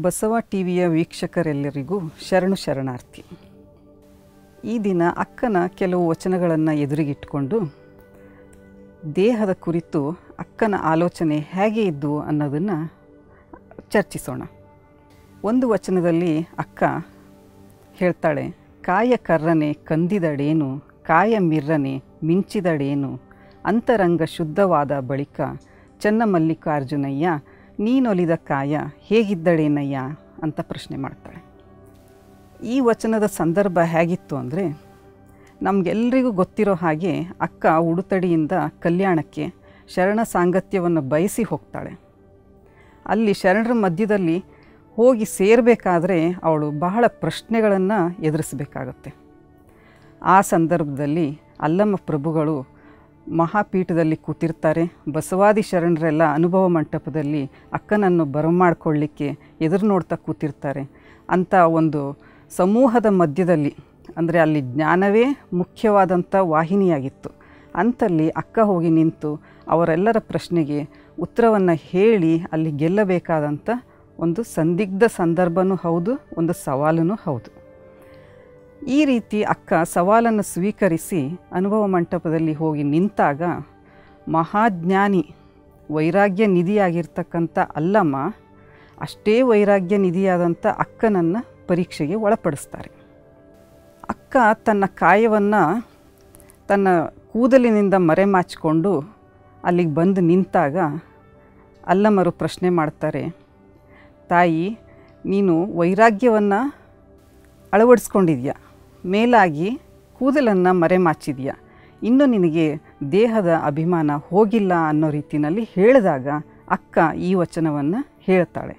ಬಸವ ಟಿವಿಯ ವೀಕ್ಷಕರೆಲ್ಲರಿಗೂ ಶರಣು ಶರಣಾರ್ಥಿ ಈ ದಿನ ಅಕ್ಕನ ಕೆಲವು ವಚನಗಳನ್ನು ಎದುರಿಗಿಟ್ಕೊಂಡು ದೇಹದ ಕುರಿತು ಅಕ್ಕನ ಆಲೋಚನೆ ಹೇಗೆ ಇದ್ದು ಅನ್ನೋದನ್ನು ಚರ್ಚಿಸೋಣ ಒಂದು ವಚನದಲ್ಲಿ ಅಕ್ಕ ಹೇಳ್ತಾಳೆ ಕಾಯ ಕರ್ರನೆ ಕಂದಿದಡೇನು ಕಾಯ ಮಿರ್ರನೆ ಮಿಂಚಿದಡೇನು ಅಂತರಂಗ ಶುದ್ಧವಾದ ಬಳಿಕ ಚನ್ನಮಲ್ಲಿಕಾರ್ಜುನಯ್ಯ ನೀನೊಲಿದ ಕಾಯ ಹೇಗಿದ್ದಡೇನಯ್ಯ ಅಂತ ಪ್ರಶ್ನೆ ಮಾಡ್ತಾಳೆ ಈ ವಚನದ ಸಂದರ್ಭ ಹೇಗಿತ್ತು ಅಂದರೆ ನಮಗೆಲ್ಲರಿಗೂ ಗೊತ್ತಿರೋ ಹಾಗೆ ಅಕ್ಕ ಉಡುತಡಿಯಿಂದ ಕಲ್ಯಾಣಕ್ಕೆ ಶರಣ ಸಾಂಗತ್ಯವನ್ನು ಬಯಸಿ ಹೋಗ್ತಾಳೆ ಅಲ್ಲಿ ಶರಣರ ಮಧ್ಯದಲ್ಲಿ ಹೋಗಿ ಸೇರಬೇಕಾದ್ರೆ ಅವಳು ಬಹಳ ಪ್ರಶ್ನೆಗಳನ್ನು ಎದುರಿಸಬೇಕಾಗತ್ತೆ ಆ ಸಂದರ್ಭದಲ್ಲಿ ಅಲ್ಲಮ್ಮ ಪ್ರಭುಗಳು ಮಹಾಪೀಠದಲ್ಲಿ ಕೂತಿರ್ತಾರೆ ಬಸವಾದಿ ಶರಣರೆಲ್ಲ ಅನುಭವ ಮಂಟಪದಲ್ಲಿ ಅಕ್ಕನನ್ನು ಬರಮಾಡ್ಕೊಳ್ಳಿಕ್ಕೆ ಎದುರು ನೋಡ್ತಾ ಕೂತಿರ್ತಾರೆ ಅಂಥ ಒಂದು ಸಮೂಹದ ಮಧ್ಯದಲ್ಲಿ ಅಂದರೆ ಅಲ್ಲಿ ಜ್ಞಾನವೇ ಮುಖ್ಯವಾದಂಥ ವಾಹಿನಿಯಾಗಿತ್ತು ಅಂಥಲ್ಲಿ ಅಕ್ಕ ಹೋಗಿ ನಿಂತು ಅವರೆಲ್ಲರ ಪ್ರಶ್ನೆಗೆ ಉತ್ತರವನ್ನು ಹೇಳಿ ಅಲ್ಲಿ ಗೆಲ್ಲಬೇಕಾದಂಥ ಒಂದು ಸಂದಿಗ್ಧ ಸಂದರ್ಭನೂ ಹೌದು ಒಂದು ಸವಾಲೂ ಹೌದು ಈ ರೀತಿ ಅಕ್ಕ ಸವಾಲನ್ನು ಸ್ವೀಕರಿಸಿ ಅನುಭವ ಮಂಟಪದಲ್ಲಿ ಹೋಗಿ ನಿಂತಾಗ ಮಹಾಜ್ಞಾನಿ ವೈರಾಗ್ಯ ನಿಧಿಯಾಗಿರ್ತಕ್ಕಂಥ ಅಲ್ಲಮ್ಮ ಅಷ್ಟೇ ವೈರಾಗ್ಯ ನಿಧಿಯಾದಂಥ ಅಕ್ಕನನ್ನು ಪರೀಕ್ಷೆಗೆ ಒಳಪಡಿಸ್ತಾರೆ ಅಕ್ಕ ತನ್ನ ಕಾಯವನ್ನು ತನ್ನ ಕೂದಲಿನಿಂದ ಮರೆಮಾಚಿಕೊಂಡು ಅಲ್ಲಿಗೆ ಬಂದು ನಿಂತಾಗ ಅಲ್ಲಮ್ಮರು ಪ್ರಶ್ನೆ ಮಾಡ್ತಾರೆ ತಾಯಿ ನೀನು ವೈರಾಗ್ಯವನ್ನು ಅಳವಡಿಸ್ಕೊಂಡಿದ್ಯಾ ಮೇಲಾಗಿ ಕೂದಲನ್ನು ಮರೆಮಾಚಿದ್ಯಾ ಇನ್ನು ನಿನಗೆ ದೇಹದ ಅಭಿಮಾನ ಹೋಗಿಲ್ಲ ಅನ್ನೋ ರೀತಿಯಲ್ಲಿ ಹೇಳಿದಾಗ ಅಕ್ಕ ಈ ವಚನವನ್ನು ಹೇಳ್ತಾಳೆ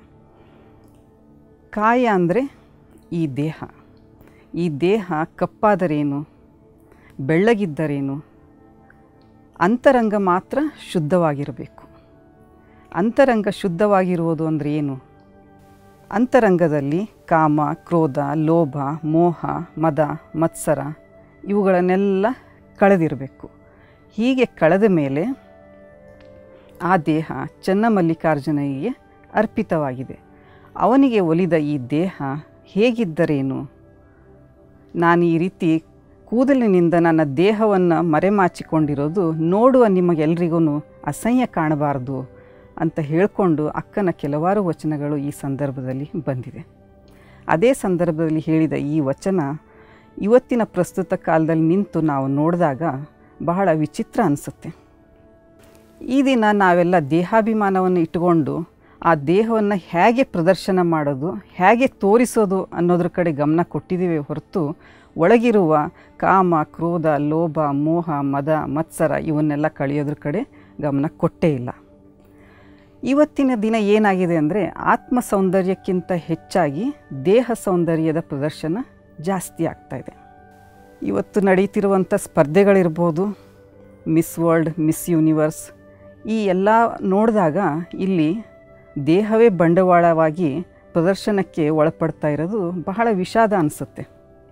ಕಾಯ ಅಂದರೆ ಈ ದೇಹ ಈ ದೇಹ ಕಪ್ಪಾದರೇನು ಬೆಳ್ಳಗಿದ್ದರೇನು ಅಂತರಂಗ ಮಾತ್ರ ಶುದ್ಧವಾಗಿರಬೇಕು ಅಂತರಂಗ ಶುದ್ಧವಾಗಿರುವುದು ಅಂದರೆ ಏನು ಅಂತರಂಗದಲ್ಲಿ ಕಾಮ ಕ್ರೋಧ ಲೋಭ ಮೋಹ ಮದ ಮತ್ಸರ ಇವುಗಳನ್ನೆಲ್ಲ ಕಳೆದಿರಬೇಕು ಹೀಗೆ ಕಳೆದ ಮೇಲೆ ಆ ದೇಹ ಚನ್ನಮಲ್ಲಿಕಾರ್ಜುನಿಗೆ ಅರ್ಪಿತವಾಗಿದೆ ಅವನಿಗೆ ಒಲಿದ ಈ ದೇಹ ಹೇಗಿದ್ದರೇನು ನಾನು ಈ ರೀತಿ ಕೂದಲಿನಿಂದ ನನ್ನ ದೇಹವನ್ನು ಮರೆಮಾಚಿಕೊಂಡಿರೋದು ನೋಡುವ ನಿಮಗೆಲ್ರಿಗೂ ಅಸಹ್ಯ ಕಾಣಬಾರ್ದು ಅಂತ ಹೇಳಿಕೊಂಡು ಅಕ್ಕನ ಕೆಲವಾರು ವಚನಗಳು ಈ ಸಂದರ್ಭದಲ್ಲಿ ಬಂದಿದೆ ಅದೇ ಸಂದರ್ಭದಲ್ಲಿ ಹೇಳಿದ ಈ ವಚನ ಇವತ್ತಿನ ಪ್ರಸ್ತುತ ಕಾಲದಲ್ಲಿ ನಿಂತು ನಾವು ನೋಡಿದಾಗ ಬಹಳ ವಿಚಿತ್ರ ಅನಿಸುತ್ತೆ ಈ ದಿನ ನಾವೆಲ್ಲ ದೇಹಾಭಿಮಾನವನ್ನು ಇಟ್ಟುಕೊಂಡು ಆ ದೇಹವನ್ನು ಹೇಗೆ ಪ್ರದರ್ಶನ ಮಾಡೋದು ಹೇಗೆ ತೋರಿಸೋದು ಅನ್ನೋದ್ರ ಕಡೆ ಗಮನ ಕೊಟ್ಟಿದ್ದೀವಿ ಹೊರತು ಒಳಗಿರುವ ಕಾಮ ಕ್ರೋಧ ಲೋಭ ಮೋಹ ಮದ ಮತ್ಸರ ಇವನ್ನೆಲ್ಲ ಕಳೆಯೋದ್ರ ಕಡೆ ಗಮನ ಕೊಟ್ಟೇ ಇಲ್ಲ ಇವತ್ತಿನ ದಿನ ಏನಾಗಿದೆ ಅಂದರೆ ಆತ್ಮ ಸೌಂದರ್ಯಕ್ಕಿಂತ ಹೆಚ್ಚಾಗಿ ದೇಹ ಸೌಂದರ್ಯದ ಪ್ರದರ್ಶನ ಜಾಸ್ತಿ ಆಗ್ತಾ ಇದೆ ಇವತ್ತು ನಡೀತಿರುವಂಥ ಸ್ಪರ್ಧೆಗಳಿರ್ಬೋದು ಮಿಸ್ ವರ್ಲ್ಡ್ ಮಿಸ್ ಯೂನಿವರ್ಸ್ ಈ ಎಲ್ಲ ನೋಡಿದಾಗ ಇಲ್ಲಿ ದೇಹವೇ ಬಂಡವಾಳವಾಗಿ ಪ್ರದರ್ಶನಕ್ಕೆ ಒಳಪಡ್ತಾ ಇರೋದು ಬಹಳ ವಿಷಾದ ಅನಿಸುತ್ತೆ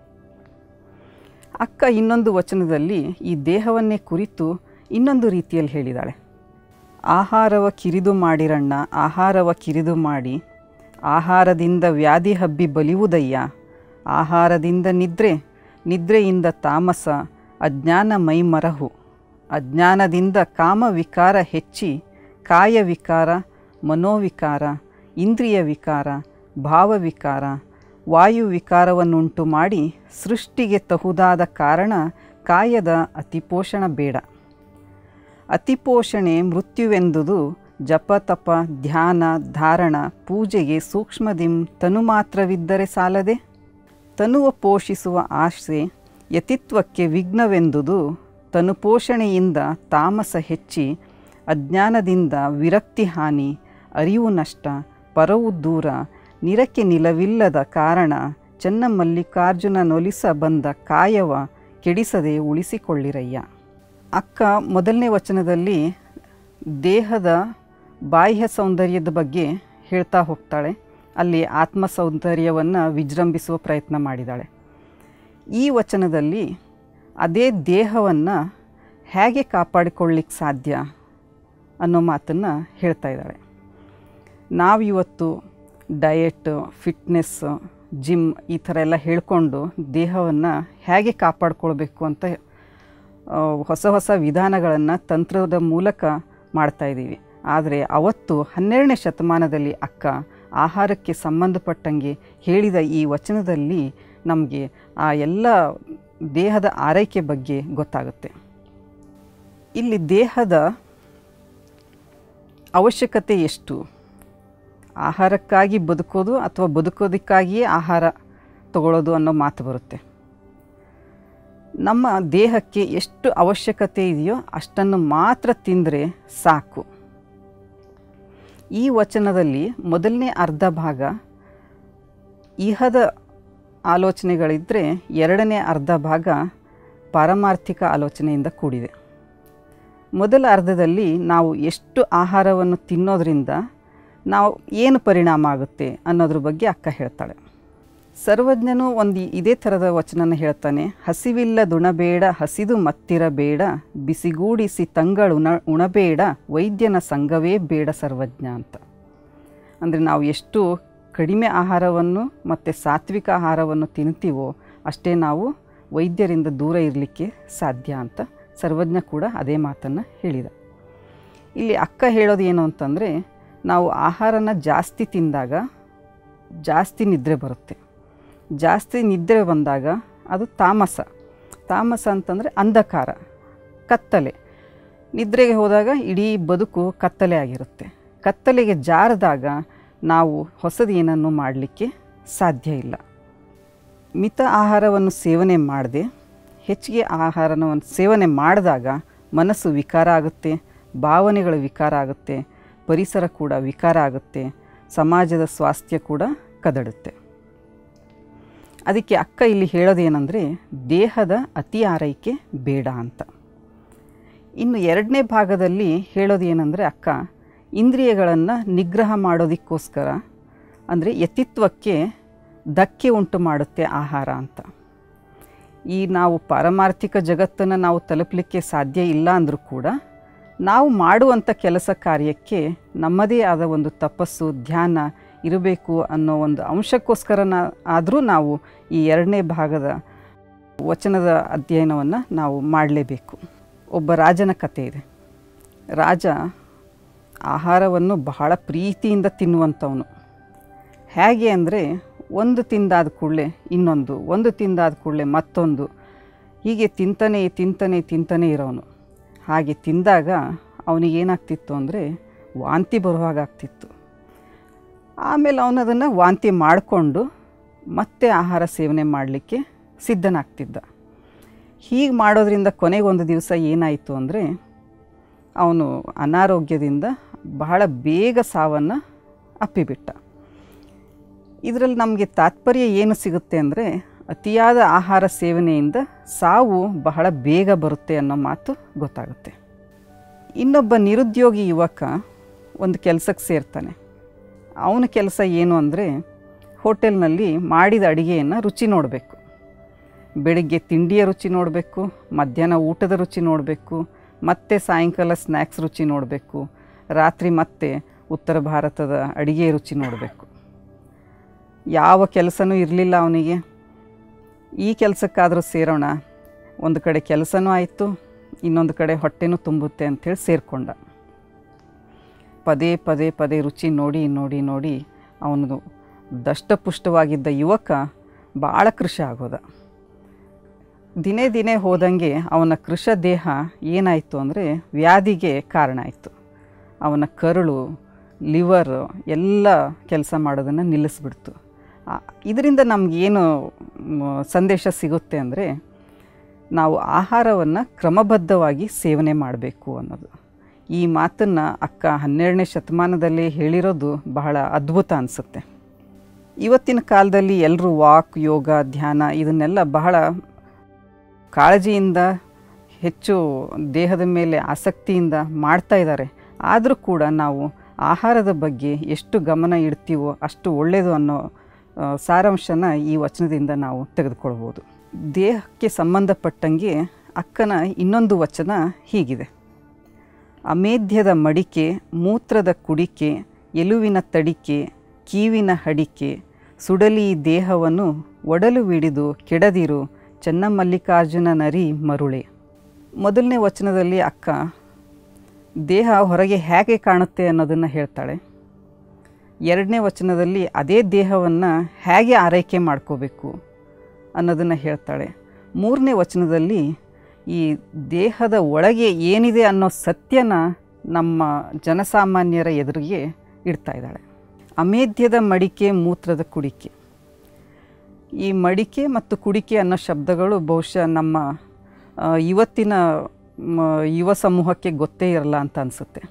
ಅಕ್ಕ ಇನ್ನೊಂದು ವಚನದಲ್ಲಿ ಈ ದೇಹವನ್ನೇ ಕುರಿತು ಇನ್ನೊಂದು ರೀತಿಯಲ್ಲಿ ಹೇಳಿದಾಳೆ ಆಹಾರವ ಕಿರಿದು ಮಾಡಿರಣ್ಣ ಆಹಾರವ ಕಿರಿದು ಮಾಡಿ ಆಹಾರದಿಂದ ವ್ಯಾಧಿ ಹಬ್ಬಿ ಬಲಿಯುವುದಯ್ಯ ಆಹಾರದಿಂದ ನಿದ್ರೆ ನಿದ್ರೆಯಿಂದ ತಾಮಸ ಅಜ್ಞಾನ ಮೈಮರಹು ಅಜ್ಞಾನದಿಂದ ಕಾಮ ವಿಕಾರ ಹೆಚ್ಚಿ ಕಾಯ ವಿಕಾರ ಮನೋವಿಕಾರ ಇಂದ್ರಿಯ ವಿಕಾರ ಭಾವವಿಕಾರ ವಾಯು ವಿಕಾರವನ್ನುಂಟು ಮಾಡಿ ಸೃಷ್ಟಿಗೆ ತಹುದಾದ ಕಾರಣ ಕಾಯದ ಅತಿಪೋಷಣ ಬೇಡ ಅತಿಪೋಷಣೆ ಮೃತ್ಯುವೆಂದುದು ಜಪ ತಪ ಧ್ಯಾನ ಧಾರಣ ಪೂಜೆಗೆ ಸೂಕ್ಷ್ಮದಿಂ ತನು ಮಾತ್ರವಿದ್ದರೆ ಸಾಲದೆ ತನುವ ಪೋಷಿಸುವ ಆಸೆ ಯತಿತ್ವಕ್ಕೆ ವಿಘ್ನವೆಂದುದು ತನು ಪೋಷಣೆಯಿಂದ ತಾಮಸ ಹೆಚ್ಚಿ ಅಜ್ಞಾನದಿಂದ ವಿರಕ್ತಿ ಹಾನಿ ಅರಿವು ನಷ್ಟ ಪರವು ದೂರ ನಿರಕ್ಕೆ ನಿಲವಿಲ್ಲದ ಕಾರಣ ಚನ್ನಮಲ್ಲಿಕಾರ್ಜುನನೊಲಿಸ ಬಂದ ಕಾಯವ ಕೆಡಿಸದೆ ಉಳಿಸಿಕೊಳ್ಳಿರಯ್ಯ ಅಕ್ಕ ಮೊದಲನೇ ವಚನದಲ್ಲಿ ದೇಹದ ಬಾಹ್ಯ ಸೌಂದರ್ಯದ ಬಗ್ಗೆ ಹೇಳ್ತಾ ಹೋಗ್ತಾಳೆ ಅಲ್ಲಿ ಆತ್ಮ ಸೌಂದರ್ಯವನ್ನು ವಿಜೃಂಭಿಸುವ ಪ್ರಯತ್ನ ಮಾಡಿದ್ದಾಳೆ ಈ ವಚನದಲ್ಲಿ ಅದೇ ದೇಹವನ್ನು ಹೇಗೆ ಕಾಪಾಡಿಕೊಳ್ಳಿಕ್ಕೆ ಸಾಧ್ಯ ಅನ್ನೋ ಮಾತನ್ನು ಹೇಳ್ತಾ ಇದ್ದಾಳೆ ನಾವಿವತ್ತು ಡಯಟ್ ಫಿಟ್ನೆಸ್ಸು ಜಿಮ್ ಈ ಥರ ಎಲ್ಲ ಹೇಳ್ಕೊಂಡು ದೇಹವನ್ನು ಹೇಗೆ ಕಾಪಾಡ್ಕೊಳ್ಬೇಕು ಅಂತ ಆ, ಹೊಸ ಹೊಸ ವಿಧಾನಗಳನ್ನು ತಂತ್ರದ ಮೂಲಕ ಮಾಡ್ತಾಯಿದ್ದೀವಿ ಆದರೆ ಅವತ್ತು ಹನ್ನೆರಡನೇ ಶತಮಾನದಲ್ಲಿ ಅಕ್ಕ ಆಹಾರಕ್ಕೆ ಸಂಬಂಧಪಟ್ಟಂಗೆ ಹೇಳಿದ ಈ ವಚನದಲ್ಲಿ ನಮಗೆ ಆ ಎಲ್ಲ ದೇಹದ ಆರೈಕೆ ಬಗ್ಗೆ ಗೊತ್ತಾಗುತ್ತೆ ಇಲ್ಲಿ ದೇಹದ ಅವಶ್ಯಕತೆ ಎಷ್ಟು ಆಹಾರಕ್ಕಾಗಿ ಬದುಕೋದು ಅಥವಾ ಬದುಕೋದಕ್ಕಾಗಿಯೇ ಆಹಾರ ತಗೊಳ್ಳೋದು ಅನ್ನೋ ಮಾತು ಬರುತ್ತೆ ನಮ್ಮ ದೇಹಕ್ಕೆ ಎಷ್ಟು ಅವಶ್ಯಕತೆ ಇದೆಯೋ ಅಷ್ಟನ್ನು ಮಾತ್ರ ತಿಂದರೆ ಸಾಕು ಈ ವಚನದಲ್ಲಿ ಮೊದಲನೇ ಅರ್ಧ ಭಾಗ ಇಹದ ಆಲೋಚನೆಗಳಿದ್ದರೆ ಎರಡನೇ ಅರ್ಧ ಭಾಗ ಪಾರಮಾರ್ಥಿಕ ಆಲೋಚನೆಯಿಂದ ಕೂಡಿದೆ ಮೊದಲ ಅರ್ಧದಲ್ಲಿ ನಾವು ಎಷ್ಟು ಆಹಾರವನ್ನು ತಿನ್ನೋದ್ರಿಂದ ನಾವು ಏನು ಪರಿಣಾಮ ಆಗುತ್ತೆ ಅನ್ನೋದ್ರ ಬಗ್ಗೆ ಅಕ್ಕ ಹೇಳ್ತಾಳೆ ಸರ್ವಜ್ಞನು ಒಂದು ಇದೇ ಥರದ ವಚನನ ಹೇಳ್ತಾನೆ ಹಸಿವಿಲ್ಲದುಣಬೇಡ ಹಸಿದು ಮತ್ತಿರಬೇಡ ಬಿಸಿಗೂಡಿಸಿ ತಂಗಳುಣ ಉಣಬೇಡ ವೈದ್ಯನ ಸಂಘವೇ ಬೇಡ ಸರ್ವಜ್ಞ ಅಂತ ಅಂದರೆ ನಾವು ಎಷ್ಟು ಕಡಿಮೆ ಆಹಾರವನ್ನು ಮತ್ತು ಸಾತ್ವಿಕ ಆಹಾರವನ್ನು ತಿಂತೀವೋ ಅಷ್ಟೇ ನಾವು ವೈದ್ಯರಿಂದ ದೂರ ಇರಲಿಕ್ಕೆ ಸಾಧ್ಯ ಅಂತ ಸರ್ವಜ್ಞ ಕೂಡ ಅದೇ ಮಾತನ್ನು ಹೇಳಿದ ಇಲ್ಲಿ ಅಕ್ಕ ಹೇಳೋದು ಏನು ಅಂತಂದರೆ ನಾವು ಆಹಾರನ ಜಾಸ್ತಿ ತಿಂದಾಗ ಜಾಸ್ತಿ ನಿದ್ರೆ ಬರುತ್ತೆ ಜಾಸ್ತಿ ನಿದ್ರೆ ಬಂದಾಗ ಅದು ತಾಮಸ ತಾಮಸ ಅಂತಂದರೆ ಅಂಧಕಾರ ಕತ್ತಲೆ ನಿದ್ರೆಗೆ ಹೋದಾಗ ಇಡೀ ಬದುಕು ಕತ್ತಲೆ ಆಗಿರುತ್ತೆ ಕತ್ತಲೆಗೆ ಜಾರದಾಗ ನಾವು ಹೊಸದು ಏನನ್ನು ಮಾಡಲಿಕ್ಕೆ ಸಾಧ್ಯ ಇಲ್ಲ ಮಿತ ಆಹಾರವನ್ನು ಸೇವನೆ ಮಾಡದೆ ಹೆಚ್ಚಿಗೆ ಆಹಾರವನ್ನು ಸೇವನೆ ಮಾಡಿದಾಗ ಮನಸ್ಸು ವಿಕಾರ ಆಗುತ್ತೆ ಭಾವನೆಗಳು ವಿಕಾರ ಆಗುತ್ತೆ ಪರಿಸರ ಕೂಡ ವಿಕಾರ ಆಗುತ್ತೆ ಸಮಾಜದ ಸ್ವಾಸ್ಥ್ಯ ಕೂಡ ಕದಡುತ್ತೆ ಅದಕ್ಕೆ ಅಕ್ಕ ಇಲ್ಲಿ ಹೇಳೋದೇನೆಂದರೆ ದೇಹದ ಅತಿ ಆರೈಕೆ ಬೇಡ ಅಂತ ಇನ್ನು ಎರಡನೇ ಭಾಗದಲ್ಲಿ ಹೇಳೋದು ಏನಂದರೆ ಅಕ್ಕ ಇಂದ್ರಿಯಗಳನ್ನು ನಿಗ್ರಹ ಮಾಡೋದಕ್ಕೋಸ್ಕರ ಅಂದರೆ ಯತಿತ್ವಕ್ಕೆ ಧಕ್ಕೆ ಉಂಟು ಮಾಡುತ್ತೆ ಆಹಾರ ಅಂತ ಈ ನಾವು ಪಾರಮಾರ್ಥಿಕ ಜಗತ್ತನ್ನು ನಾವು ತಲುಪಲಿಕ್ಕೆ ಸಾಧ್ಯ ಇಲ್ಲ ಅಂದರೂ ಕೂಡ ನಾವು ಮಾಡುವಂಥ ಕೆಲಸ ಕಾರ್ಯಕ್ಕೆ ನಮ್ಮದೇ ಆದ ಒಂದು ತಪಸ್ಸು ಧ್ಯಾನ ಇರಬೇಕು ಅನ್ನೋ ಒಂದು ಅಂಶಕ್ಕೋಸ್ಕರನ ಆದರೂ ನಾವು ಈ ಎರಡನೇ ಭಾಗದ ವಚನದ ಅಧ್ಯಯನವನ್ನು ನಾವು ಮಾಡಲೇಬೇಕು ಒಬ್ಬ ರಾಜನ ಕಥೆ ಇದೆ ರಾಜ ಆಹಾರವನ್ನು ಬಹಳ ಪ್ರೀತಿಯಿಂದ ತಿನ್ನುವಂಥವನು ಹೇಗೆ ಅಂದರೆ ಒಂದು ತಿಂದಾದ ಕೂಡಲೇ ಇನ್ನೊಂದು ಒಂದು ತಿಂದಾದ ಕೂಡಲೇ ಮತ್ತೊಂದು ಹೀಗೆ ತಿಂತಾನೆ ತಿಂತಾನೆ ತಿಂತಾನೆ ಇರೋನು ಹಾಗೆ ತಿಂದಾಗ ಅವನಿಗೇನಾಗ್ತಿತ್ತು ಅಂದರೆ ವಾಂತಿ ಬರುವಾಗ ಆಗ್ತಿತ್ತು ಆಮೇಲೆ ಅವನು ಅದನ್ನು ವಾಂತಿ ಮಾಡಿಕೊಂಡು ಮತ್ತೆ ಆಹಾರ ಸೇವನೆ ಮಾಡಲಿಕ್ಕೆ ಸಿದ್ಧನಾಗ್ತಿದ್ದ ಹೀಗೆ ಮಾಡೋದ್ರಿಂದ ಕೊನೆಗೊಂದು ದಿವಸ ಏನಾಯಿತು ಅಂದರೆ ಅವನು ಅನಾರೋಗ್ಯದಿಂದ ಬಹಳ ಬೇಗ ಸಾವನ್ನು ಅಪ್ಪಿಬಿಟ್ಟ ಇದರಲ್ಲಿ ನಮಗೆ ತಾತ್ಪರ್ಯ ಏನು ಸಿಗುತ್ತೆ ಅಂದರೆ ಅತಿಯಾದ ಆಹಾರ ಸೇವನೆಯಿಂದ ಸಾವು ಬಹಳ ಬೇಗ ಬರುತ್ತೆ ಅನ್ನೋ ಮಾತು ಗೊತ್ತಾಗುತ್ತೆ ಇನ್ನೊಬ್ಬ ನಿರುದ್ಯೋಗಿ ಯುವಕ ಒಂದು ಕೆಲಸಕ್ಕೆ ಸೇರ್ತಾನೆ ಅವನ ಕೆಲಸ ಏನು ಅಂದರೆ ಹೋಟೆಲ್ನಲ್ಲಿ ಮಾಡಿದ ಅಡುಗೆಯನ್ನು ರುಚಿ ನೋಡಬೇಕು ಬೆಳಿಗ್ಗೆ ತಿಂಡಿಯ ರುಚಿ ನೋಡಬೇಕು ಮಧ್ಯಾಹ್ನ ಊಟದ ರುಚಿ ನೋಡಬೇಕು ಮತ್ತೆ ಸಾಯಂಕಾಲ ಸ್ನ್ಯಾಕ್ಸ್ ರುಚಿ ನೋಡಬೇಕು ರಾತ್ರಿ ಮತ್ತೆ ಉತ್ತರ ಭಾರತದ ಅಡಿಗೆ ರುಚಿ ನೋಡಬೇಕು ಯಾವ ಕೆಲಸನೂ ಇರಲಿಲ್ಲ ಅವನಿಗೆ ಈ ಕೆಲಸಕ್ಕಾದರೂ ಸೇರೋಣ ಒಂದು ಕಡೆ ಕೆಲಸನೂ ಆಯಿತು ಇನ್ನೊಂದು ಕಡೆ ಹೊಟ್ಟೆನೂ ತುಂಬುತ್ತೆ ಅಂಥೇಳಿ ಸೇರಿಕೊಂಡ ಪದೇ ಪದೇ ಪದೇ ರುಚಿ ನೋಡಿ ನೋಡಿ ನೋಡಿ ಅವನು ದಷ್ಟಪುಷ್ಟವಾಗಿದ್ದ ಯುವಕ ಭಾಳ ಕೃಷಿ ಆಗೋದ ದಿನೇ ದಿನೇ ಹೋದಂಗೆ ಅವನ ಕೃಷ ದೇಹ ಏನಾಯಿತು ಅಂದರೆ ವ್ಯಾಧಿಗೆ ಕಾರಣ ಆಯಿತು ಅವನ ಕರುಳು ಲಿವರ್ ಎಲ್ಲ ಕೆಲಸ ಮಾಡೋದನ್ನು ನಿಲ್ಲಿಸ್ಬಿಡ್ತು ಇದರಿಂದ ನಮಗೇನು ಸಂದೇಶ ಸಿಗುತ್ತೆ ಅಂದರೆ ನಾವು ಆಹಾರವನ್ನು ಕ್ರಮಬದ್ಧವಾಗಿ ಸೇವನೆ ಮಾಡಬೇಕು ಅನ್ನೋದು ಈ ಮಾತನ್ನು ಅಕ್ಕ ಹನ್ನೆರಡನೇ ಶತಮಾನದಲ್ಲಿ ಹೇಳಿರೋದು ಬಹಳ ಅದ್ಭುತ ಅನಿಸುತ್ತೆ ಇವತ್ತಿನ ಕಾಲದಲ್ಲಿ ಎಲ್ಲರೂ ವಾಕ್ ಯೋಗ ಧ್ಯಾನ ಇದನ್ನೆಲ್ಲ ಬಹಳ ಕಾಳಜಿಯಿಂದ ಹೆಚ್ಚು ದೇಹದ ಮೇಲೆ ಆಸಕ್ತಿಯಿಂದ ಮಾಡ್ತಾ ಇದ್ದಾರೆ ಆದರೂ ಕೂಡ ನಾವು ಆಹಾರದ ಬಗ್ಗೆ ಎಷ್ಟು ಗಮನ ಇಡ್ತೀವೋ ಅಷ್ಟು ಒಳ್ಳೆಯದು ಅನ್ನೋ ಆ, ಸಾರಾಂಶನ ಈ ವಚನದಿಂದ ನಾವು ತೆಗೆದುಕೊಳ್ಬೋದು ದೇಹಕ್ಕೆ ಸಂಬಂಧಪಟ್ಟಂಗೆ ಅಕ್ಕನ ಇನ್ನೊಂದು ವಚನ ಹೀಗಿದೆ ಅಮೇಧ್ಯದ ಮಡಿಕೆ ಮೂತ್ರದ ಕುಡಿಕೆ ಎಲುವಿನ ತಡಿಕೆ ಕೀವಿನ ಹಡಿಕೆ ಸುಡಲಿ ದೇಹವನ್ನು ಒಡಲು ಹಿಡಿದು ಕೆಡದಿರು ಚೆನ್ನಮಲ್ಲಿಕಾರ್ಜುನ ನರಿ ಮರುಳೆ ಮೊದಲನೇ ವಚನದಲ್ಲಿ ಅಕ್ಕ ದೇಹ ಹೊರಗೆ ಹೇಗೆ ಕಾಣುತ್ತೆ ಅನ್ನೋದನ್ನು ಹೇಳ್ತಾಳೆ ಎರಡನೇ ವಚನದಲ್ಲಿ ಅದೇ ದೇಹವನ್ನು ಹೇಗೆ ಆರೈಕೆ ಮಾಡ್ಕೋಬೇಕು ಅನ್ನೋದನ್ನು ಹೇಳ್ತಾಳೆ ಮೂರನೇ ವಚನದಲ್ಲಿ ಈ ದೇಹದ ಒಳಗೆ ಏನಿದೆ ಅನ್ನೋ ಸತ್ಯನ ನಮ್ಮ ಜನಸಾಮಾನ್ಯರ ಎದುರಿಗೆ ಇಡ್ತಾ ಇದ್ದಾಳೆ ಅಮೇಧ್ಯದ ಮಡಿಕೆ ಮೂತ್ರದ ಕುಡಿಕೆ ಈ ಮಡಿಕೆ ಮತ್ತು ಕುಡಿಕೆ ಅನ್ನೋ ಶಬ್ದಗಳು ಬಹುಶಃ ನಮ್ಮ ಆ, ಇವತ್ತಿನ ಮ, ಯುವ ಸಮೂಹಕ್ಕೆ ಗೊತ್ತೇ ಇರಲ್ಲ ಅಂತ ಅನಿಸುತ್ತೆ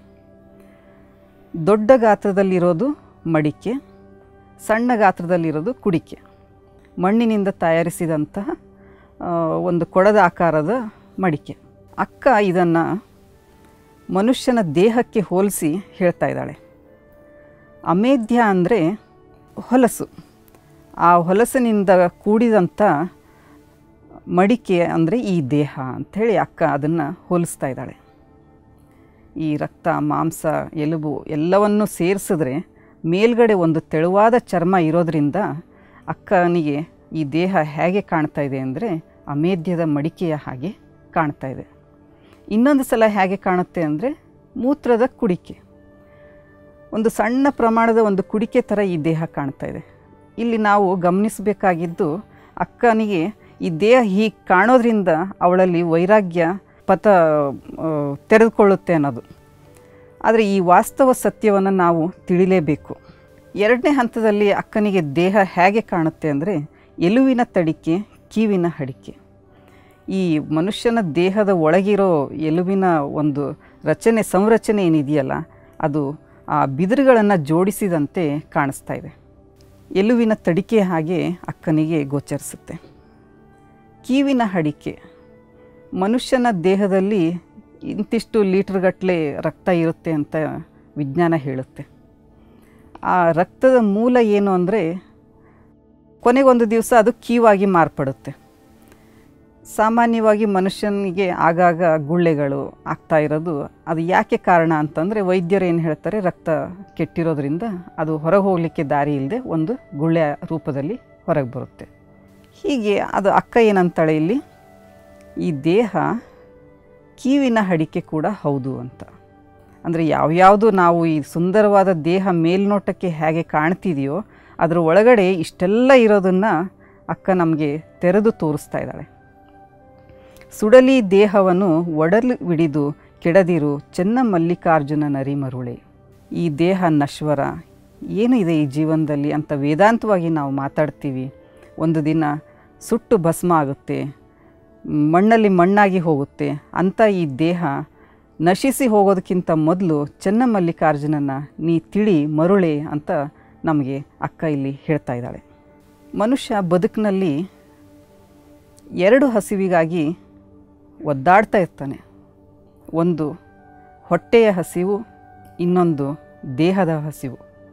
ದೊಡ್ಡ ಗಾತ್ರದಲ್ಲಿರೋದು ಮಡಿಕೆ ಸಣ್ಣ ಗಾತ್ರದಲ್ಲಿರೋದು ಕುಡಿಕೆ ಮಣ್ಣಿನಿಂದ ತಯಾರಿಸಿದಂತಹ ಆ, ಒಂದು ಕೊಡದ ಆಕಾರದ ಮಡಿಕೆ ಅಕ್ಕ ಇದನ್ನು ಮನುಷ್ಯನ ದೇಹಕ್ಕೆ ಹೋಲಿಸಿ ಹೇಳ್ತಾ ಇದ್ದಾಳೆ ಅಮೇಧ್ಯ ಅಂದರೆ ಹೊಲಸು ಆ ಹೊಲಸಿನಿಂದ ಕೂಡಿದಂಥ ಮಡಿಕೆ ಅಂದರೆ ಈ ದೇಹ ಅಂಥೇಳಿ ಅಕ್ಕ ಅದನ್ನು ಹೋಲಿಸ್ತಾ ಇದ್ದಾಳೆ ಈ ರಕ್ತ ಮಾಂಸ ಎಲುಬು ಎಲ್ಲವನ್ನು ಸೇರಿಸಿದ್ರೆ ಮೇಲ್ಗಡೆ ಒಂದು ತೆಳುವಾದ ಚರ್ಮ ಇರೋದ್ರಿಂದ ಅಕ್ಕನಿಗೆ ಈ ದೇಹ ಹೇಗೆ ಕಾಣ್ತಾ ಇದೆ ಅಂದರೆ ಅಮೇಧ್ಯದ ಮಡಿಕೆಯ ಹಾಗೆ ಕಾಣ್ತಾ ಇದೆ ಇನ್ನೊಂದು ಸಲ ಹೇಗೆ ಕಾಣುತ್ತೆ ಅಂದರೆ ಮೂತ್ರದ ಕುಡಿಕೆ ಒಂದು ಸಣ್ಣ ಪ್ರಮಾಣದ ಒಂದು ಕುಡಿಕೆ ಥರ ಈ ದೇಹ ಕಾಣ್ತಾ ಇದೆ ಇಲ್ಲಿ ನಾವು ಗಮನಿಸಬೇಕಾಗಿದ್ದು ಅಕ್ಕನಿಗೆ ಈ ದೇಹ ಹೀಗೆ ಕಾಣೋದ್ರಿಂದ ಅವಳಲ್ಲಿ ವೈರಾಗ್ಯ ಪಥ ಆ, ತೆರೆದುಕೊಳ್ಳುತ್ತೆ ಅನ್ನೋದು ಆದರೆ ಈ ವಾಸ್ತವ ಸತ್ಯವನ್ನು ನಾವು ತಿಳಿಲೇಬೇಕು ಎರಡನೇ ಹಂತದಲ್ಲಿ ಅಕ್ಕನಿಗೆ ದೇಹ ಹೇಗೆ ಕಾಣುತ್ತೆ ಅಂದರೆ ಎಲುವಿನ ತಡಿಕೆ ಕೀವಿನ ಹಡಿಕೆ ಈ ಮನುಷ್ಯನ ದೇಹದ ಒಳಗಿರೋ ಎಲುವಿನ ಒಂದು ರಚನೆ ಸಂರಚನೆ ಏನಿದೆಯಲ್ಲ ಅದು ಆ ಬಿದಿರುಗಳನ್ನು ಜೋಡಿಸಿದಂತೆ ಕಾಣಿಸ್ತಾ ಇದೆ ಎಲುವಿನ ತಡಿಕೆ ಹಾಗೆ ಅಕ್ಕನಿಗೆ ಗೋಚರಿಸುತ್ತೆ ಕೀವಿನ ಹಡಿಕೆ ಮನುಷ್ಯನ ದೇಹದಲ್ಲಿ ಇಂತಿಷ್ಟು ಲೀಟ್ರ್ಗಟ್ಟಲೆ ರಕ್ತ ಇರುತ್ತೆ ಅಂತ ವಿಜ್ಞಾನ ಹೇಳುತ್ತೆ ಆ ರಕ್ತದ ಮೂಲ ಏನು ಅಂದರೆ ಕೊನೆಗೊಂದು ದಿವಸ ಅದು ಕೀವಾಗಿ ಮಾರ್ಪಡುತ್ತೆ ಸಾಮಾನ್ಯವಾಗಿ ಮನುಷ್ಯನಿಗೆ ಆಗಾಗ ಗುಳ್ಳೆಗಳು ಆಗ್ತಾ ಇರೋದು ಅದು ಯಾಕೆ ಕಾರಣ ಅಂತಂದರೆ ವೈದ್ಯರು ಏನು ಹೇಳ್ತಾರೆ ರಕ್ತ ಕೆಟ್ಟಿರೋದ್ರಿಂದ ಅದು ಹೊರಗೆ ಹೋಗಲಿಕ್ಕೆ ದಾರಿ ಇಲ್ಲದೆ ಒಂದು ಗುಳ್ಳೆ ರೂಪದಲ್ಲಿ ಹೊರಗೆ ಬರುತ್ತೆ ಹೀಗೆ ಅದು ಅಕ್ಕ ಏನಂತಾಳೆ ಇಲ್ಲಿ ಈ ದೇಹ ಕೀವಿನ ಹಡಿಕೆ ಕೂಡ ಹೌದು ಅಂತ ಅಂದರೆ ಯಾವ್ಯಾವುದು ನಾವು ಈ ಸುಂದರವಾದ ದೇಹ ಮೇಲ್ನೋಟಕ್ಕೆ ಹೇಗೆ ಕಾಣ್ತಿದೆಯೋ ಅದರ ಒಳಗಡೆ ಇಷ್ಟೆಲ್ಲ ಇರೋದನ್ನು ಅಕ್ಕ ನಮಗೆ ತೆರೆದು ತೋರಿಸ್ತಾ ಇದ್ದಾಳೆ ಸುಡಲಿ ದೇಹವನ್ನು ಒಡಲು ಹಿಡಿದು ಕೆಡದಿರು ಚೆನ್ನ ಮಲ್ಲಿಕಾರ್ಜುನ ನರಿಮರುಳೆ ಈ ದೇಹ ನಶ್ವರ ಏನು ಇದೆ ಈ ಜೀವನದಲ್ಲಿ ಅಂತ ವೇದಾಂತವಾಗಿ ನಾವು ಮಾತಾಡ್ತೀವಿ ಒಂದು ದಿನ ಸುಟ್ಟು ಭಸ್ಮ ಆಗುತ್ತೆ ಮಣ್ಣಲ್ಲಿ ಮಣ್ಣಾಗಿ ಹೋಗುತ್ತೆ ಅಂತ ಈ ದೇಹ ನಶಿಸಿ ಹೋಗೋದಕ್ಕಿಂತ ಮೊದಲು ಚೆನ್ನಮಲ್ಲಿಕಾರ್ಜುನನ ನೀ ತಿಳಿ ಮರುಳೆ ಅಂತ ನಮಗೆ ಅಕ್ಕ ಇಲ್ಲಿ ಹೇಳ್ತಾ ಇದ್ದಾಳೆ ಮನುಷ್ಯ ಬದುಕಿನಲ್ಲಿ ಎರಡು ಹಸಿವಿಗಾಗಿ ಒದ್ದಾಡ್ತಾ ಇರ್ತಾನೆ ಒಂದು ಹೊಟ್ಟೆಯ ಹಸಿವು ಇನ್ನೊಂದು ದೇಹದ ಹಸಿವು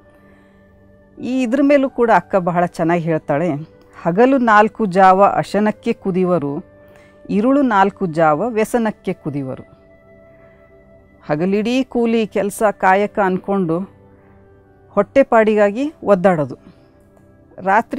ಈ ಇದ್ರ ಮೇಲೂ ಕೂಡ ಅಕ್ಕ ಬಹಳ ಚೆನ್ನಾಗಿ ಹೇಳ್ತಾಳೆ ಹಗಲು ನಾಲ್ಕು ಜಾವ ಅಶನಕ್ಕೆ ಕುದಿವರು ಇರುಳು ನಾಲ್ಕು ಜಾವ ವ್ಯಸನಕ್ಕೆ ಕುದಿವರು ಹಗಲಿಡೀ ಕೂಲಿ ಕೆಲಸ ಕಾಯಕ ಅಂದ್ಕೊಂಡು ಹೊಟ್ಟೆಪಾಡಿಗಾಗಿ ಒದ್ದಾಡೋದು ರಾತ್ರಿ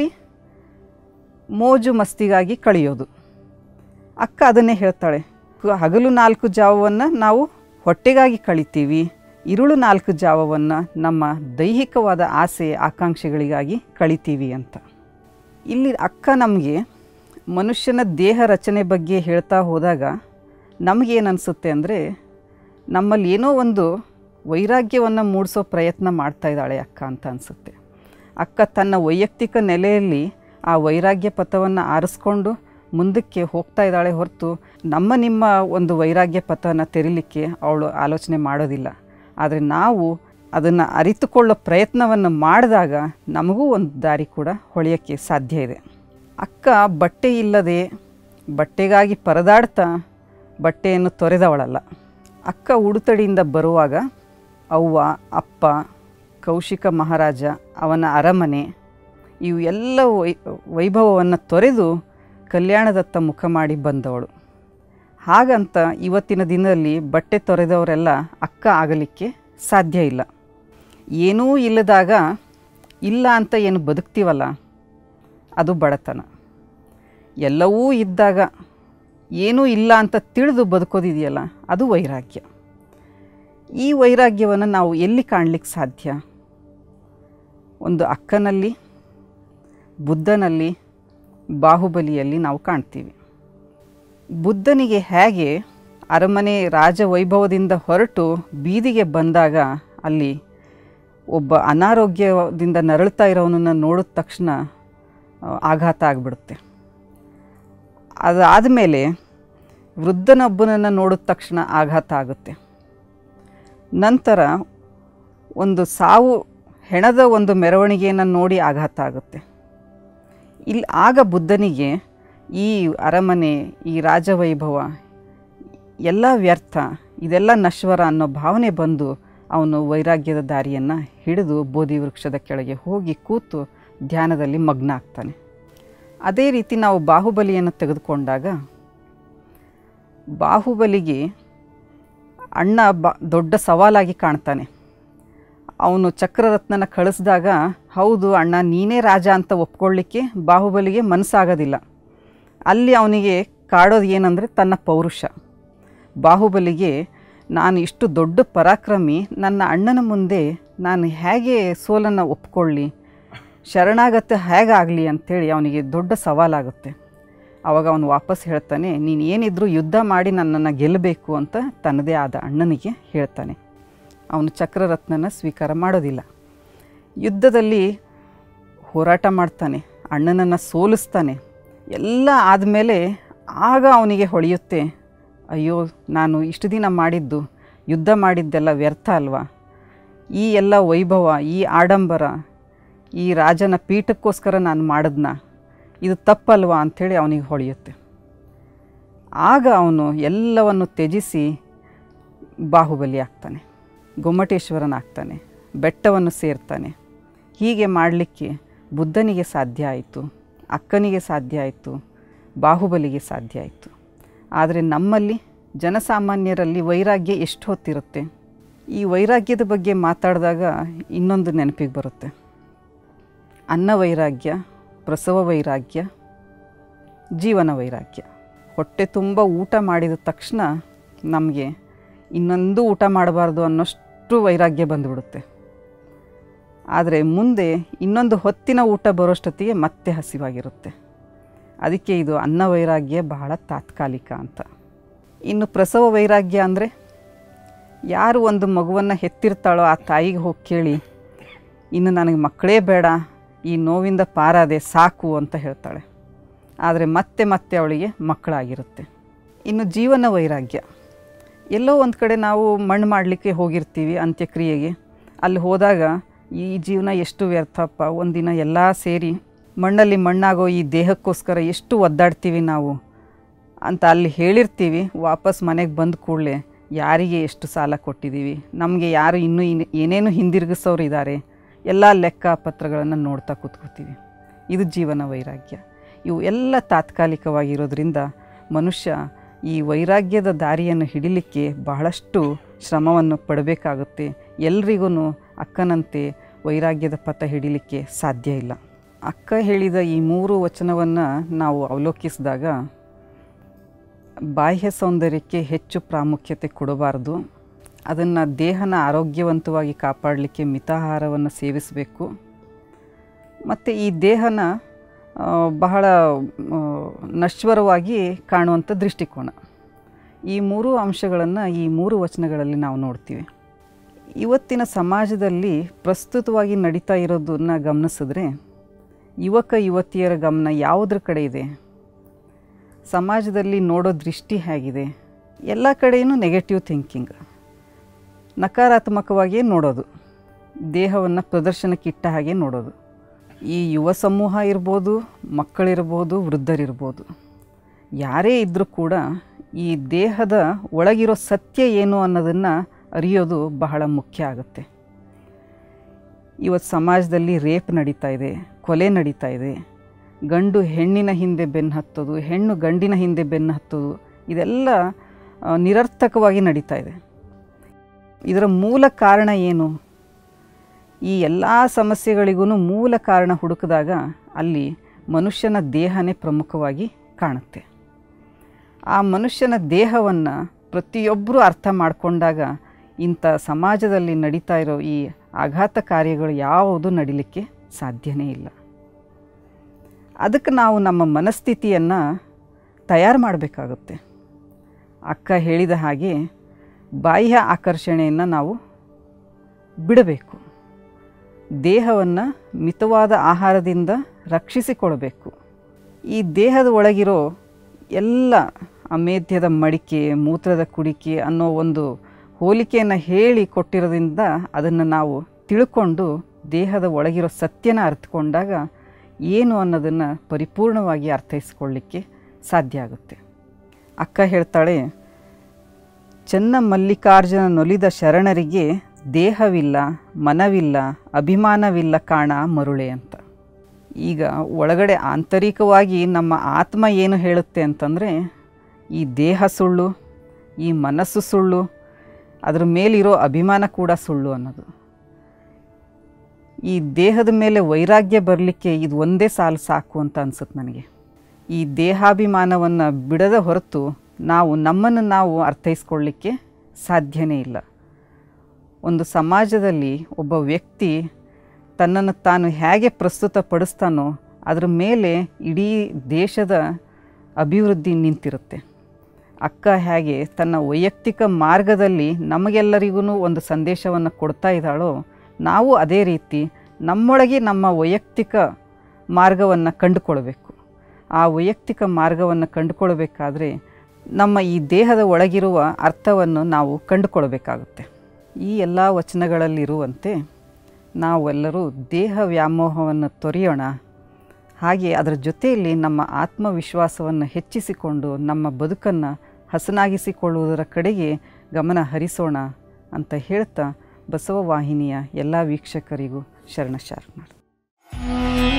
ಮೋಜು ಮಸ್ತಿಗಾಗಿ ಕಳೆಯೋದು ಅಕ್ಕ ಅದನ್ನೇ ಹೇಳ್ತಾಳೆ ಕು- ಹಗಲು ನಾಲ್ಕು ಜಾವವನ್ನು ನಾವು ಹೊಟ್ಟೆಗಾಗಿ ಕಳಿತೀವಿ ಇರುಳು ನಾಲ್ಕು ಜಾವವನ್ನು ನಮ್ಮ ದೈಹಿಕವಾದ ಆಸೆ ಆಕಾಂಕ್ಷೆಗಳಿಗಾಗಿ ಕಳಿತೀವಿ ಅಂತ ಇಲ್ಲಿ ಅಕ್ಕ ನಮಗೆ ಮನುಷ್ಯನ ದೇಹ ರಚನೆ ಬಗ್ಗೆ ಹೇಳ್ತಾ ಹೋದಾಗ ನಮಗೇನು ಅನಿಸುತ್ತೆ ಅಂದರೆ ನಮ್ಮಲ್ಲಿ ಏನೋ ಒಂದು ವೈರಾಗ್ಯವನ್ನು ಮೂಡಿಸೋ ಪ್ರಯತ್ನ ಮಾಡ್ತಾ ಇದ್ದಾಳೆ ಅಕ್ಕ ಅಂತ ಅನಿಸುತ್ತೆ ಅಕ್ಕ ತನ್ನ ವೈಯಕ್ತಿಕ ನೆಲೆಯಲ್ಲಿ ಆ ವೈರಾಗ್ಯ ಪಥವನ್ನು ಆರಿಸ್ಕೊಂಡು ಮುಂದಕ್ಕೆ ಹೋಗ್ತಾ ಇದ್ದಾಳೆ ಹೊರತು ನಮ್ಮ ನಿಮ್ಮ ಒಂದು ವೈರಾಗ್ಯ ಪಥವನ್ನು ತೆರಿಲಿಕ್ಕೆ ಅವಳು ಆಲೋಚನೆ ಮಾಡೋದಿಲ್ಲ ಆದರೆ ನಾವು ಅದನ್ನು ಅರಿತುಕೊಳ್ಳೋ ಪ್ರಯತ್ನವನ್ನು ಮಾಡಿದಾಗ ನಮಗೂ ಒಂದು ದಾರಿ ಕೂಡ ಹೊಳೆಯೋಕ್ಕೆ ಸಾಧ್ಯ ಇದೆ ಅಕ್ಕ ಬಟ್ಟೆ ಇಲ್ಲದೆ ಬಟ್ಟೆಗಾಗಿ ಪರದಾಡ್ತಾ ಬಟ್ಟೆಯನ್ನು ತೊರೆದವಳಲ್ಲ ಅಕ್ಕ ಉಡುತಡಿಯಿಂದ ಬರುವಾಗ ಅವ್ವ ಅಪ್ಪ ಕೌಶಿಕ ಮಹಾರಾಜ ಅವನ ಅರಮನೆ ಇವು ಎಲ್ಲ ವೈ ವೈಭವವನ್ನು ತೊರೆದು ಕಲ್ಯಾಣದತ್ತ ಮುಖ ಮಾಡಿ ಬಂದವಳು ಹಾಗಂತ ಇವತ್ತಿನ ದಿನದಲ್ಲಿ ಬಟ್ಟೆ ತೊರೆದವರೆಲ್ಲ ಅಕ್ಕ ಆಗಲಿಕ್ಕೆ ಸಾಧ್ಯ ಇಲ್ಲ ಏನೂ ಇಲ್ಲದಾಗ ಇಲ್ಲ ಅಂತ ಏನು ಬದುಕ್ತೀವಲ್ಲ ಅದು ಬಡತನ ಎಲ್ಲವೂ ಇದ್ದಾಗ ಏನೂ ಇಲ್ಲ ಅಂತ ತಿಳಿದು ಬದುಕೋದಿದೆಯಲ್ಲ ಅದು ವೈರಾಗ್ಯ ಈ ವೈರಾಗ್ಯವನ್ನು ನಾವು ಎಲ್ಲಿ ಕಾಣಲಿಕ್ಕೆ ಸಾಧ್ಯ ಒಂದು ಅಕ್ಕನಲ್ಲಿ ಬುದ್ಧನಲ್ಲಿ ಬಾಹುಬಲಿಯಲ್ಲಿ ನಾವು ಕಾಣ್ತೀವಿ ಬುದ್ಧನಿಗೆ ಹೇಗೆ ಅರಮನೆ ರಾಜವೈಭವದಿಂದ ಹೊರಟು ಬೀದಿಗೆ ಬಂದಾಗ ಅಲ್ಲಿ ಒಬ್ಬ ಅನಾರೋಗ್ಯದಿಂದ ನರಳ್ತಾ ಇರೋನನ್ನು ನೋಡಿದ ತಕ್ಷಣ ಆ, ಆಘಾತ ಆಗಿಬಿಡುತ್ತೆ ಅದಾದಮೇಲೆ ವೃದ್ಧನೊಬ್ಬನನ್ನು ನೋಡಿದ ತಕ್ಷಣ ಆಘಾತ ಆಗುತ್ತೆ ನಂತರ ಒಂದು ಸಾವು ಹೆಣದ ಒಂದು ಮೆರವಣಿಗೆಯನ್ನು ನೋಡಿ ಆಘಾತ ಆಗುತ್ತೆ ಇಲ್ಲಿ ಆಗ ಬುದ್ಧನಿಗೆ ಈ ಅರಮನೆ ಈ ರಾಜವೈಭವ ಎಲ್ಲ ವ್ಯರ್ಥ ಇದೆಲ್ಲ ನಶ್ವರ ಅನ್ನೋ ಭಾವನೆ ಬಂದು ಅವನು ವೈರಾಗ್ಯದ ದಾರಿಯನ್ನು ಹಿಡಿದು ಬೋಧಿ ವೃಕ್ಷದ ಕೆಳಗೆ ಹೋಗಿ ಕೂತು ಧ್ಯಾನದಲ್ಲಿ ಮಗ್ನ ಆಗ್ತಾನೆ ಅದೇ ರೀತಿ ನಾವು ಬಾಹುಬಲಿಯನ್ನು ತೆಗೆದುಕೊಂಡಾಗ ಬಾಹುಬಲಿಗೆ ಅಣ್ಣ ಬ ದೊಡ್ಡ ಸವಾಲಾಗಿ ಕಾಣ್ತಾನೆ ಅವನು ಚಕ್ರರತ್ನನ ಕಳಿಸಿದಾಗ ಹೌದು ಅಣ್ಣ ನೀನೇ ರಾಜ ಅಂತ ಒಪ್ಕೊಳ್ಳಿಕ್ಕೆ ಬಾಹುಬಲಿಗೆ ಮನಸ್ಸಾಗೋದಿಲ್ಲ ಅಲ್ಲಿ ಅವನಿಗೆ ಕಾಡೋದು ಏನಂದರೆ ತನ್ನ ಪೌರುಷ ಬಾಹುಬಲಿಗೆ ನಾನು ಇಷ್ಟು ದೊಡ್ಡ ಪರಾಕ್ರಮಿ ನನ್ನ ಅಣ್ಣನ ಮುಂದೆ ನಾನು ಹೇಗೆ ಸೋಲನ್ನು ಒಪ್ಕೊಳ್ಳಿ ಶರಣಾಗತ್ತೆ ಹೇಗಾಗಲಿ ಅಂಥೇಳಿ ಅವನಿಗೆ ದೊಡ್ಡ ಸವಾಲಾಗುತ್ತೆ ಆವಾಗ ಅವನು ವಾಪಸ್ ಹೇಳ್ತಾನೆ ನೀನು ಏನಿದ್ರೂ ಯುದ್ಧ ಮಾಡಿ ನನ್ನನ್ನು ಗೆಲ್ಲಬೇಕು ಅಂತ ತನ್ನದೇ ಆದ ಅಣ್ಣನಿಗೆ ಹೇಳ್ತಾನೆ ಅವನು ಚಕ್ರರತ್ನನ ಸ್ವೀಕಾರ ಮಾಡೋದಿಲ್ಲ ಯುದ್ಧದಲ್ಲಿ ಹೋರಾಟ ಮಾಡ್ತಾನೆ ಅಣ್ಣನನ್ನು ಸೋಲಿಸ್ತಾನೆ ಎಲ್ಲ ಆದಮೇಲೆ ಆಗ ಅವನಿಗೆ ಹೊಳೆಯುತ್ತೆ ಅಯ್ಯೋ ನಾನು ಇಷ್ಟು ದಿನ ಮಾಡಿದ್ದು ಯುದ್ಧ ಮಾಡಿದ್ದೆಲ್ಲ ವ್ಯರ್ಥ ಅಲ್ವಾ ಈ ಎಲ್ಲ ವೈಭವ ಈ ಆಡಂಬರ ಈ ರಾಜನ ಪೀಠಕ್ಕೋಸ್ಕರ ನಾನು ಮಾಡಿದ್ನ ಇದು ತಪ್ಪಲ್ವಾ ಅಂಥೇಳಿ ಅವನಿಗೆ ಹೊಳೆಯುತ್ತೆ ಆಗ ಅವನು ಎಲ್ಲವನ್ನು ತ್ಯಜಿಸಿ ಬಾಹುಬಲಿ ಆಗ್ತಾನೆ ಗೊಮ್ಮಟೇಶ್ವರನಾಗ್ತಾನೆ ಬೆಟ್ಟವನ್ನು ಸೇರ್ತಾನೆ ಹೀಗೆ ಮಾಡಲಿಕ್ಕೆ ಬುದ್ಧನಿಗೆ ಸಾಧ್ಯ ಆಯಿತು ಅಕ್ಕನಿಗೆ ಸಾಧ್ಯ ಆಯಿತು ಬಾಹುಬಲಿಗೆ ಸಾಧ್ಯ ಆಯಿತು ಆದರೆ ನಮ್ಮಲ್ಲಿ ಜನಸಾಮಾನ್ಯರಲ್ಲಿ ವೈರಾಗ್ಯ ಎಷ್ಟು ಹೊತ್ತಿರುತ್ತೆ ಈ ವೈರಾಗ್ಯದ ಬಗ್ಗೆ ಮಾತಾಡಿದಾಗ ಇನ್ನೊಂದು ನೆನಪಿಗೆ ಬರುತ್ತೆ ಅನ್ನ ವೈರಾಗ್ಯ ಪ್ರಸವ ವೈರಾಗ್ಯ ಜೀವನ ವೈರಾಗ್ಯ ಹೊಟ್ಟೆ ತುಂಬ ಊಟ ಮಾಡಿದ ತಕ್ಷಣ ನಮಗೆ ಇನ್ನೊಂದು ಊಟ ಮಾಡಬಾರ್ದು ಅನ್ನೋಷ್ಟು ವೈರಾಗ್ಯ ಬಂದುಬಿಡುತ್ತೆ ಆದರೆ ಮುಂದೆ ಇನ್ನೊಂದು ಹೊತ್ತಿನ ಊಟ ಬರೋಷ್ಟೊತ್ತಿಗೆ ಮತ್ತೆ ಹಸಿವಾಗಿರುತ್ತೆ ಅದಕ್ಕೆ ಇದು ಅನ್ನ ವೈರಾಗ್ಯ ಬಹಳ ತಾತ್ಕಾಲಿಕ ಅಂತ ಇನ್ನು ಪ್ರಸವ ವೈರಾಗ್ಯ ಅಂದರೆ ಯಾರು ಒಂದು ಮಗುವನ್ನು ಹೆತ್ತಿರ್ತಾಳೋ ಆ ತಾಯಿಗೆ ಹೋಗಿ ಕೇಳಿ ಇನ್ನು ನನಗೆ ಮಕ್ಕಳೇ ಬೇಡ ಈ ನೋವಿಂದ ಪಾರಾದೆ ಸಾಕು ಅಂತ ಹೇಳ್ತಾಳೆ ಆದರೆ ಮತ್ತೆ ಮತ್ತೆ ಅವಳಿಗೆ ಮಕ್ಕಳಾಗಿರುತ್ತೆ ಇನ್ನು ಜೀವನ ವೈರಾಗ್ಯ ಎಲ್ಲೋ ಒಂದು ಕಡೆ ನಾವು ಮಣ್ಣು ಮಾಡಲಿಕ್ಕೆ ಹೋಗಿರ್ತೀವಿ ಅಂತ್ಯಕ್ರಿಯೆಗೆ ಅಲ್ಲಿ ಹೋದಾಗ ಈ ಜೀವನ ಎಷ್ಟು ವ್ಯರ್ಥಪ್ಪ ಒಂದಿನ ಎಲ್ಲ ಸೇರಿ ಮಣ್ಣಲ್ಲಿ ಮಣ್ಣಾಗೋ ಈ ದೇಹಕ್ಕೋಸ್ಕರ ಎಷ್ಟು ಒದ್ದಾಡ್ತೀವಿ ನಾವು ಅಂತ ಅಲ್ಲಿ ಹೇಳಿರ್ತೀವಿ ವಾಪಸ್ ಮನೆಗೆ ಬಂದ ಕೂಡಲೇ ಯಾರಿಗೆ ಎಷ್ಟು ಸಾಲ ಕೊಟ್ಟಿದ್ದೀವಿ ನಮಗೆ ಯಾರು ಇನ್ನೂ ಇನ್- ಏನೇನು ಹಿಂದಿರುಗಿಸೋರು ಇದ್ದಾರೆ ಎಲ್ಲ ಲೆಕ್ಕ ಪತ್ರಗಳನ್ನು ನೋಡ್ತಾ ಕೂತ್ಕೋತೀವಿ ಇದು ಜೀವನ ವೈರಾಗ್ಯ ಇವು ಎಲ್ಲ ತಾತ್ಕಾಲಿಕವಾಗಿರೋದ್ರಿಂದ ಮನುಷ್ಯ ಈ ವೈರಾಗ್ಯದ ದಾರಿಯನ್ನು ಹಿಡಿಲಿಕ್ಕೆ ಬಹಳಷ್ಟು ಶ್ರಮವನ್ನು ಪಡಬೇಕಾಗುತ್ತೆ ಎಲ್ರಿಗೂ ಅಕ್ಕನಂತೆ ವೈರಾಗ್ಯದ ಪಥ ಹಿಡಿಲಿಕ್ಕೆ ಸಾಧ್ಯ ಇಲ್ಲ ಅಕ್ಕ ಹೇಳಿದ ಈ ಮೂರು ವಚನವನ್ನು ನಾವು ಅವಲೋಕಿಸಿದಾಗ ಬಾಹ್ಯ ಸೌಂದರ್ಯಕ್ಕೆ ಹೆಚ್ಚು ಪ್ರಾಮುಖ್ಯತೆ ಕೊಡಬಾರ್ದು ಅದನ್ನು ದೇಹನ ಆರೋಗ್ಯವಂತವಾಗಿ ಕಾಪಾಡಲಿಕ್ಕೆ ಮಿತಾಹಾರವನ್ನು ಸೇವಿಸಬೇಕು ಮತ್ತು ಈ ದೇಹನ ಆ, ಬಹಳ ಆ, ನಶ್ವರವಾಗಿ ಕಾಣುವಂಥ ದೃಷ್ಟಿಕೋನ ಈ ಮೂರು ಅಂಶಗಳನ್ನು ಈ ಮೂರು ವಚನಗಳಲ್ಲಿ ನಾವು ನೋಡ್ತೀವಿ ಇವತ್ತಿನ ಸಮಾಜದಲ್ಲಿ ಪ್ರಸ್ತುತವಾಗಿ ನಡೀತಾ ಇರೋದನ್ನು ಗಮನಿಸಿದ್ರೆ ಯುವಕ ಯುವತಿಯರ ಗಮನ ಯಾವುದ್ರ ಕಡೆ ಇದೆ ಸಮಾಜದಲ್ಲಿ ನೋಡೋ ದೃಷ್ಟಿ ಹೇಗಿದೆ ಎಲ್ಲ ಕಡೆಯೂ ನೆಗೆಟಿವ್ ಥಿಂಕಿಂಗ್ ನಕಾರಾತ್ಮಕವಾಗಿಯೇ ನೋಡೋದು ದೇಹವನ್ನು ಪ್ರದರ್ಶನಕ್ಕಿಟ್ಟ ಹಾಗೆ ನೋಡೋದು ಈ ಯುವ ಸಮೂಹ ಇರ್ಬೋದು ಮಕ್ಕಳಿರ್ಬೋದು ವೃದ್ಧರಿರ್ಬೋದು ಯಾರೇ ಇದ್ದರೂ ಕೂಡ ಈ ದೇಹದ ಒಳಗಿರೋ ಸತ್ಯ ಏನು ಅನ್ನೋದನ್ನು ಅರಿಯೋದು ಬಹಳ ಮುಖ್ಯ ಆಗುತ್ತೆ ಇವತ್ತು ಸಮಾಜದಲ್ಲಿ ರೇಪ್ ನಡೀತಾ ಇದೆ ಕೊಲೆ ನಡೀತಾ ಇದೆ ಗಂಡು ಹೆಣ್ಣಿನ ಹಿಂದೆ ಬೆನ್ನು ಹತ್ತೋದು ಹೆಣ್ಣು ಗಂಡಿನ ಹಿಂದೆ ಬೆನ್ನು ಹತ್ತೋದು ಇದೆಲ್ಲ ಆ, ನಿರರ್ಥಕವಾಗಿ ನಡೀತಾ ಇದೆ ಇದರ ಮೂಲ ಕಾರಣ ಏನು ಈ ಎಲ್ಲ ಸಮಸ್ಯೆಗಳಿಗೂ ಮೂಲ ಕಾರಣ ಹುಡುಕಿದಾಗ ಅಲ್ಲಿ ಮನುಷ್ಯನ ದೇಹನೇ ಪ್ರಮುಖವಾಗಿ ಕಾಣುತ್ತೆ ಆ ಮನುಷ್ಯನ ದೇಹವನ್ನು ಪ್ರತಿಯೊಬ್ಬರೂ ಅರ್ಥ ಮಾಡಿಕೊಂಡಾಗ ಇಂಥ ಸಮಾಜದಲ್ಲಿ ನಡೀತಾ ಇರೋ ಈ ಆಘಾತ ಕಾರ್ಯಗಳು ಯಾವುದು ನಡಿಲಿಕ್ಕೆ ಸಾಧ್ಯನೇ ಇಲ್ಲ ಅದಕ್ಕೆ ನಾವು ನಮ್ಮ ಮನಸ್ಥಿತಿಯನ್ನು ತಯಾರು ಮಾಡಬೇಕಾಗುತ್ತೆ ಅಕ್ಕ ಹೇಳಿದ ಹಾಗೆ ಬಾಹ್ಯ ಆಕರ್ಷಣೆಯನ್ನು ನಾವು ಬಿಡಬೇಕು ದೇಹವನ್ನು ಮಿತವಾದ ಆಹಾರದಿಂದ ರಕ್ಷಿಸಿಕೊಳ್ಬೇಕು ಈ ದೇಹದ ಒಳಗಿರೋ ಎಲ್ಲ ಅಮೇಧ್ಯದ ಮಡಿಕೆ ಮೂತ್ರದ ಕುಡಿಕೆ ಅನ್ನೋ ಒಂದು ಹೋಲಿಕೆಯನ್ನು ಹೇಳಿ ಕೊಟ್ಟಿರೋದ್ರಿಂದ ಅದನ್ನು ನಾವು ತಿಳ್ಕೊಂಡು ದೇಹದ ಒಳಗಿರೋ ಸತ್ಯನ ಅರ್ಥಕೊಂಡಾಗ ಏನು ಅನ್ನೋದನ್ನು ಪರಿಪೂರ್ಣವಾಗಿ ಅರ್ಥೈಸ್ಕೊಳ್ಳಿಕ್ಕೆ ಸಾಧ್ಯ ಆಗುತ್ತೆ ಅಕ್ಕ ಹೇಳ್ತಾಳೆ ಚೆನ್ನ ಮಲ್ಲಿಕಾರ್ಜುನ ನೊಲಿದ ಶರಣರಿಗೆ ದೇಹವಿಲ್ಲ ಮನವಿಲ್ಲ ಅಭಿಮಾನವಿಲ್ಲ ಕಾಣ ಮರುಳೆ ಅಂತ ಈಗ ಒಳಗಡೆ ಆಂತರಿಕವಾಗಿ ನಮ್ಮ ಆತ್ಮ ಏನು ಹೇಳುತ್ತೆ ಅಂತಂದರೆ ಈ ದೇಹ ಸುಳ್ಳು ಈ ಮನಸ್ಸು ಸುಳ್ಳು ಅದ್ರ ಮೇಲಿರೋ ಅಭಿಮಾನ ಕೂಡ ಸುಳ್ಳು ಅನ್ನೋದು ಈ ದೇಹದ ಮೇಲೆ ವೈರಾಗ್ಯ ಬರಲಿಕ್ಕೆ ಇದು ಒಂದೇ ಸಾಲು ಸಾಕು ಅಂತ ಅನ್ಸುತ್ತೆ ನನಗೆ ಈ ದೇಹಾಭಿಮಾನವನ್ನು ಬಿಡದ ಹೊರತು ನಾವು ನಮ್ಮನ್ನು ನಾವು ಅರ್ಥೈಸ್ಕೊಳ್ಳಿಕ್ಕೆ ಸಾಧ್ಯನೇ ಇಲ್ಲ ಒಂದು ಸಮಾಜದಲ್ಲಿ ಒಬ್ಬ ವ್ಯಕ್ತಿ ತನ್ನನ್ನು ತಾನು ಹೇಗೆ ಪ್ರಸ್ತುತಪಡಿಸ್ತಾನೋ ಅದರ ಮೇಲೆ ಇಡೀ ದೇಶದ ಅಭಿವೃದ್ಧಿ ನಿಂತಿರುತ್ತೆ ಅಕ್ಕ ಹೇಗೆ ತನ್ನ ವೈಯಕ್ತಿಕ ಮಾರ್ಗದಲ್ಲಿ ನಮಗೆಲ್ಲರಿಗೂ ಒಂದು ಸಂದೇಶವನ್ನು ಕೊಡ್ತಾ ಇದ್ದಾಳೋ ನಾವು ಅದೇ ರೀತಿ ನಮ್ಮೊಳಗೆ ನಮ್ಮ ವೈಯಕ್ತಿಕ ಮಾರ್ಗವನ್ನು ಕಂಡುಕೊಳ್ಬೇಕು ಆ ವೈಯಕ್ತಿಕ ಮಾರ್ಗವನ್ನು ಕಂಡುಕೊಳ್ಬೇಕಾದ್ರೆ ನಮ್ಮ ಈ ದೇಹದ ಒಳಗಿರುವ ಅರ್ಥವನ್ನು ನಾವು ಕಂಡುಕೊಳ್ಬೇಕಾಗುತ್ತೆ ಈ ಎಲ್ಲ ವಚನಗಳಲ್ಲಿರುವಂತೆ ನಾವೆಲ್ಲರೂ ದೇಹ ವ್ಯಾಮೋಹವನ್ನು ತೊರೆಯೋಣ ಹಾಗೆ ಅದರ ಜೊತೆಯಲ್ಲಿ ನಮ್ಮ ಆತ್ಮವಿಶ್ವಾಸವನ್ನು ಹೆಚ್ಚಿಸಿಕೊಂಡು ನಮ್ಮ ಬದುಕನ್ನು ಹಸನಾಗಿಸಿಕೊಳ್ಳುವುದರ ಕಡೆಗೆ ಗಮನ ಹರಿಸೋಣ ಅಂತ ಹೇಳ್ತಾ ಬಸವ ವಾಹಿನಿಯ ಎಲ್ಲ ವೀಕ್ಷಕರಿಗೂ ಶರಣ ಶರಣರು